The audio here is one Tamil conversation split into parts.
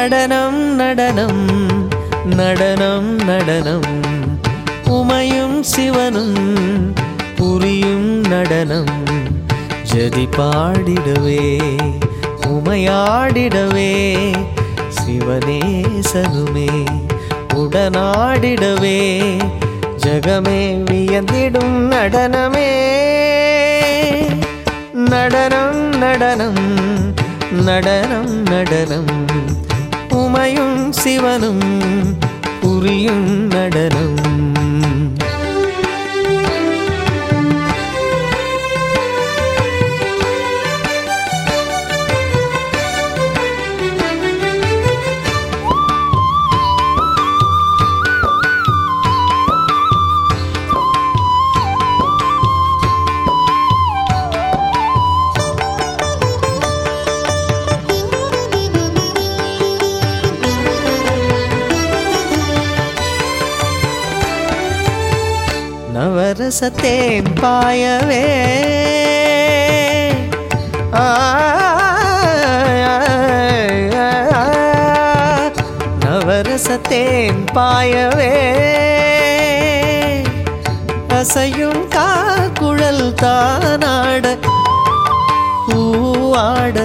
நடனம் நடனம் நடனம் நடனம் உமையும் சிவனும் புரியும் நடனம் ஜதி பாடிடவே உமையாடிடவே சிவனேசனுமே உடனாடிடவே ஜகமே வியந்திடும் நடனமே நடனம் நடனம் நடனம் நடனம் உமையும் சிவனும் புரியும் நடனம் நவரசத்தேன் பாயவே ஆ, நவரசத்தேன் பாயவே அசையும் காக்குழல் தானாட பூவாட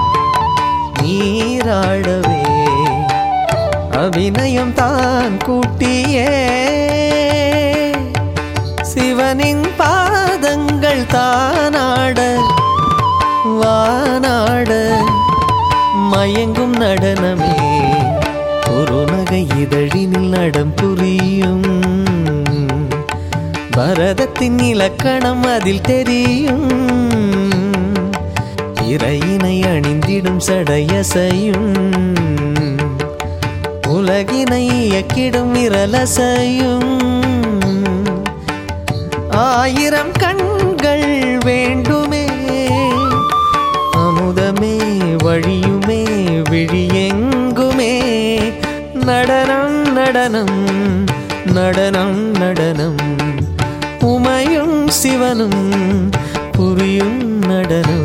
நீராடவே அபிநயம் தான் கூட்டியே சிவனின் பாதங்கள் தானாட வானாட மயங்கும் நடனமே ஒரு நகை இதழினில் நடம் புரியும் பரதத்தின் இலக்கணம் அதில் தெரியும் இறையினை அணிந்திடும் சடையசையும் உலகினை இயக்கிடும் இரலசையும் ஆயிரம் கண்கள் வேண்டுமே அமுதமே வழியுமே விழியெங்குமே நடனம் நடனம் நடனம் நடனம் உமையும் சிவனும் புரியும் நடனம்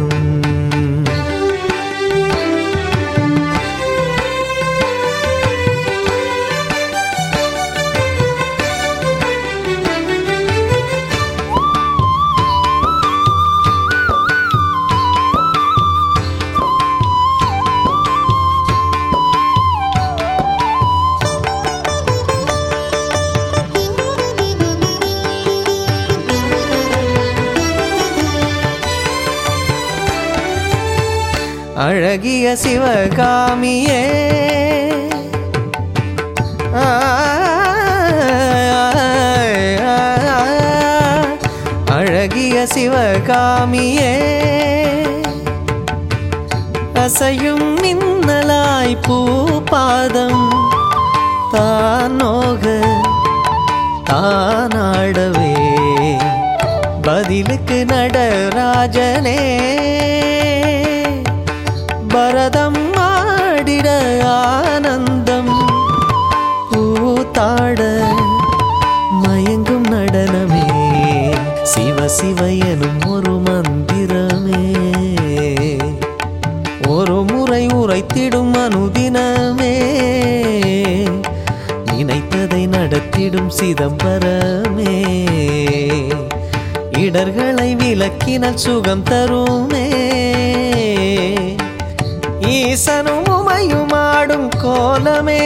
அழகிய சிவகாமியே ஆ, அழகிய சிவகாமியே அசையும் மின்னலாய் பூபாதம் தானோக தானாடவே பதிலுக்கு நடராஜனே பரதம் ஆடிட ஆனந்தம் பூத்தாட மயங்கும் நடனமே சிவ சிவ எனும் ஒரு மந்திரமே ஒரு முறை உரைத்திடும் அனுதினமே நினைத்ததை நடத்திடும் சிதம்பரமே இடர்களை விலக்கினால் சுகம் தருமே ஈசனும் உமையும் ஆடும் கோலமே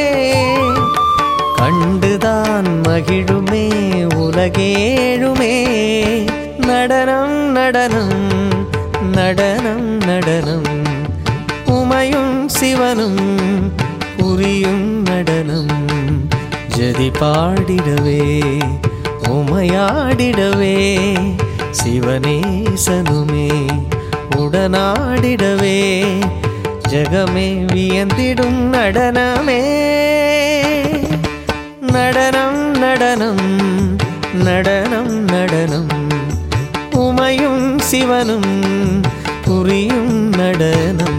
கண்டுதான் மகிழுமே உலகேழுமே நடனம் நடனம் நடனம் நடனம் உமையும் சிவனும் புரியும் நடனம் ஜதி பாடிடவே உமையாடிடவே சிவனேசனுமே உடனாடிடவே ஜகமே வியந்திடும் நடனமே நடனம் நடனம் நடனம் நடனம் உமையும் சிவனும் புரியும் நடனம்